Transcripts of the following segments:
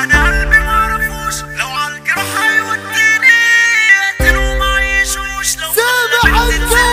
انا قلبي معرفوش لو عالجرح هيوديني اقتله ما عيشوش لو سامع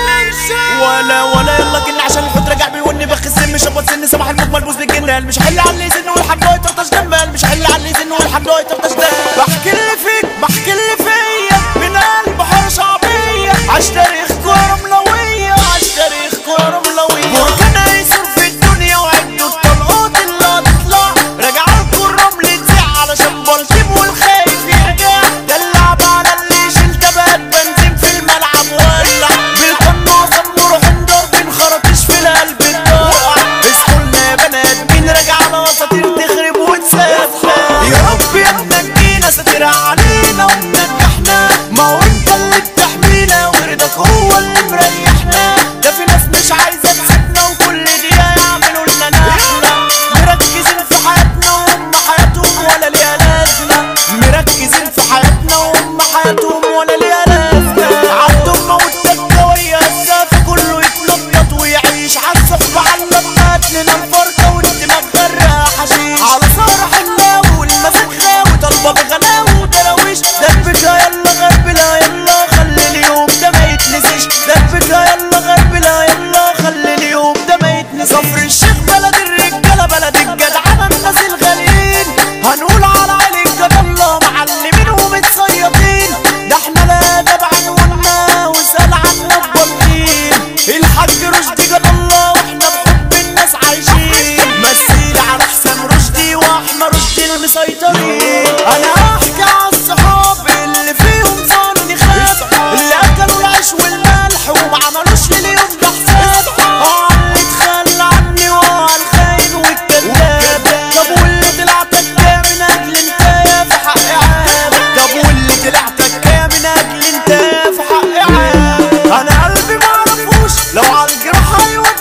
التنشن ولا ولا يلا كنا عشان الحوت رجع بيوني بخ مش شبط سن صباح الموت ملبوس بالجنان مش حل على اللي يزن والحبل يطرطش دمال مش حل على اللي يزن والحبل يطرطش دمال بحكي اللي فيك بحكي اللي فيا من قلب حر شعبية عاش تاريخ كورة ملوية عاش تاريخ كورة ملوية بركان هيصير في الدنيا وعدوا الطلقات اللي هتطلع راجع لكم الرمل تزيع علشان بلطيم والخايف يرجع ده اللعب على اللي يشيل تبات بنزين في الملعب ولع بالقناصة بنروح ندور خرطيش في القلب الضاع اسكولنا يا بنات مين راجع على اساطير تخرب وتسافر يا رب يا منجينا ساترها علينا ومنجحنا ما هو انت اللي بتحمينا ورضاك هو اللي مريحنا ده في ناس مش عايزه تسيبنا وكل دقيقه يعملوا لنا نحله مركزين في حياتنا وهم حياتهم ولا ليها لازمه مركزين في حياتنا وهم حياتهم ولا ليها لازمه عالدمه والتكاويه السافه كله يتنطط ويعيش عالصحبه على اللمات لنا الفرقه والدماغ غرقه حشيش على صار حلاوه والمزاج خاوي طالبه بغلاوه ودراويش دبكها يلا غربلها يلا خلي اليوم ده ما يتنسيش دبكها يلا غربلها يلا خلي اليوم ده ما يتنسيش كفر الشيخ بلد الرجاله بلد الجدعنه الناس الغاليين هنقول على علي الجد الله معلمين ومتصيطين ده احنا لا تبع عنواننا وسال عنا الضالين الحاج رشدي جد الله واحنا بحب الناس عايشين مثيل على حسن رشدي واحمد رشدي المسيطرين انا هحكي على الصحاب اللي فيهم ظني خاف اللي اكلوا العيش والملح وما عملوش لليوم ده حساب اه اللي اتخلى عني واه الخاين والكذاب طب واللي طلع تكاه من اجل انت يا في حق عاب طب واللي طلع تكاه من اجل انت يا في حق عاب انا قلبي معرفوش لو عالجرح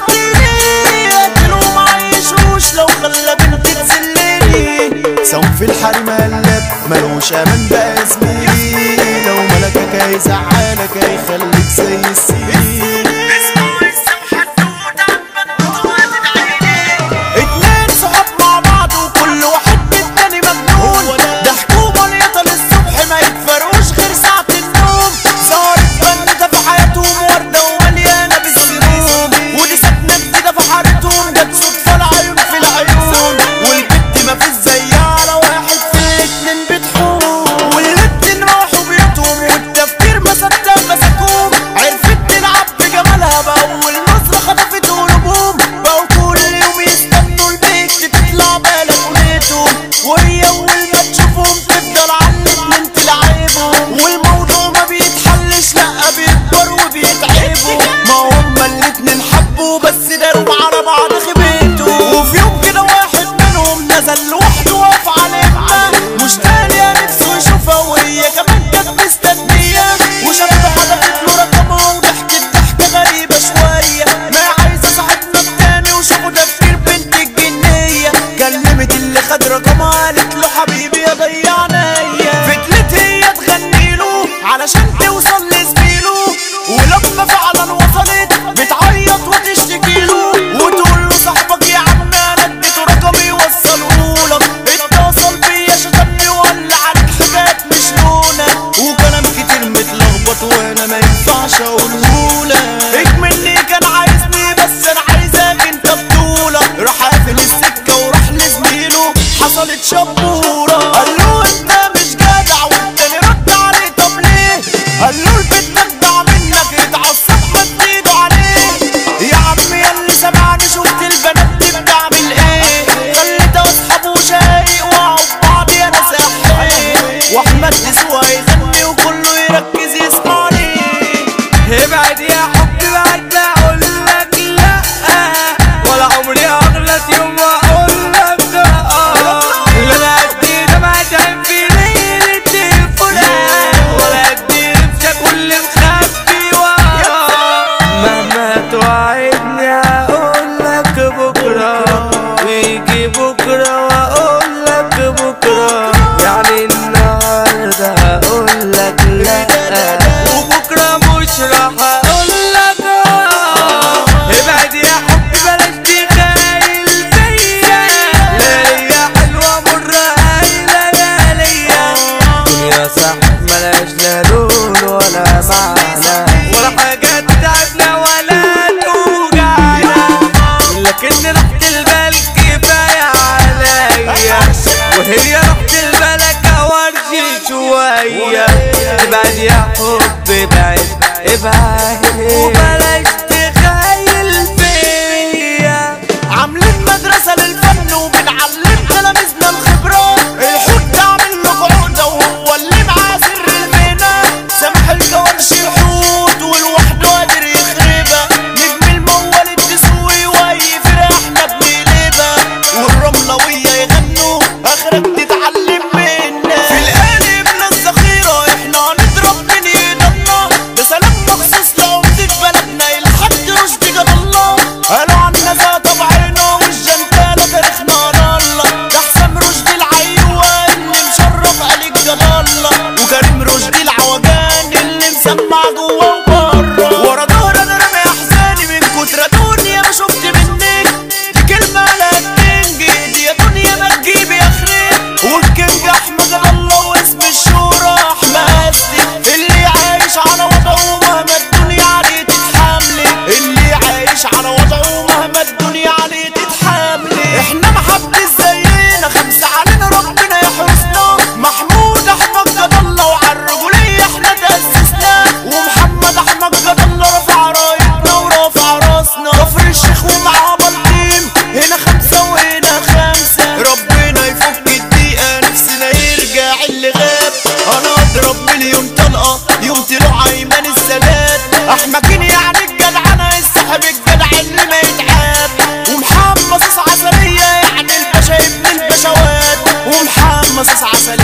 هيوديني اقتله ما عيشوش لو خلى بنتي تذلني سوم في الحريم قلب ملوش امان بقى زميلي لو ملكك هيزعلك هيخليك زي السيل اسمه اسم حدود عمال وادد عينيه اتنين صحاب مع بعض وكل واحد بالتاني مجنون ده حكومة اليطا للصبح ما يتفرقوش غير ساعة النوم صارت بنتها في حياتهم وردة ومليانة بالسموم ودي سكنة جديدة في حارتهم جت صدفة العيون في العيون والبت ما فيش زيها على واحد في الاتنين بتحوم والاتنين راحوا بيوتهم والتفكير ما صدق مسكوهم عرفت تلعب بجمالها بأول نصرة خطفت قلوبهم بقوا كل يوم يستنوا البيت تطلع بلكونتهم وهي أول ما تشوفهم تفضل على الاتنين تلعبهم والموضوع ما بيتحلش لأ بيكبر وبيتعبوا ما هما الاتنين حبوا بس داروا على بعض خبيتوا وفي يوم كده واحد منهم نزل لوحده وقف عليها مشتاق يا نفسه يشوفها وهي كمان كانت مستنية وشافها حدفت له رقمها وضحكت ضحكة غريبة شوية ما عايزة صاحبنا التاني وشافوا تفكير بنت الجنية كلمت اللي خد رقمها قالت له حبيبي يا ضيعنايا فضلت هي تغني له علشان توصل لزميله ولما فعلا وصلت بتعيط وتشتكي له وتقول له صاحبك يا عم انا اديته رقمي وصلهولك اتصل بيا شتمني وقال عليك حاجات مش لونك وكلام كتير متلخبط وانا ما ينفعش اقولهولك اكملني كان عايزني بس انا عايزك انت بطولة راح قافل السكة وراح لزميله حصلت شبورة قال له انت مش جدع والتاني رد عليه طب ليه قال له البت اجدع منك اتعصب مد ايده عليه يا عم يا اللي سمعني شفت البنات دي بتعمل ايه خليت اصحابه شايق وقعوا في بعض يا ناس احيي واحمد نسوى يغني وكله يركز يسمعني ابعد يا حب بعد لا اقول لك لا ولا عمري اغلط يوم واقول لك اه لا انا قدي ده ما تعب في ليلة فلان ولا قدي نفسي كل مخبي وراه مهما توعدني هقول لك بكره ويجي بكره واقول لك بكره يعني النهارده هقول لك لا وبكره مش راح اقول لك آه. ابعد يا حب بلاش تخيل فيا لا هي حلوه مره قايله هي رحت الملكة ورشي شوية ابعد يا حب ابعد ابعد وبلاش تخيل فيا عاملين مدرسة للفن وبنعلم تلاميذنا الخبرات الحوت ده عامل له عقدة وهو اللي معاه سر المهنة سامح الكورش الحوت والوحده قادر يخربها نجم المول الدسوقي واي فرقة احنا بنقلبها والرملوية يغنوا اخرك تتعلم منا في القالب الذخيرة احنا هنضرب من ايدنا ده سلام مخصوص لعمدة بلدنا الحاج رشدي جاب الله قالوا عنا ذا طبعنا والجنتالة تاريخنا على الله ده حسام رشدي العيوان اللي مشرف عليك جاب الله وكريم رشدي العوجان اللي مسمع جوا وبره ورا ظهر انا رامي احزاني من كتر دنيا ما شفت منك دي كلمة لا تنجي دي يا دنيا ما تجيبي اخرك والكينج احمد الله واسم الشهرة احمد أسدي اللي عايش على وضعه مهما الدنيا عليه تتحملي اللي عايش على وضعه مهما الدنيا عليه تتحملي احنا محبة زينا خمسة علينا ربنا يحرسنا محمود احمد جد الله وعلى الرجولية احنا تأسسنا ومحمد احمد جد الله رفع رايتنا ورافع راسنا كفر الشيخ ومعاه بلطيم هنا خمسة وهنا خمسة ربنا يفك الدقيقة نفسنا يرجع اللي غاب انا اضرب مليون طلقة يوم طلوع ايمن السادات احمكين يعني الجدعنة السحب الجدع اللي ما يتعاب ومحمد صوص عسلية يعني الباشا ابن البشوات ومحمد صوص عسلية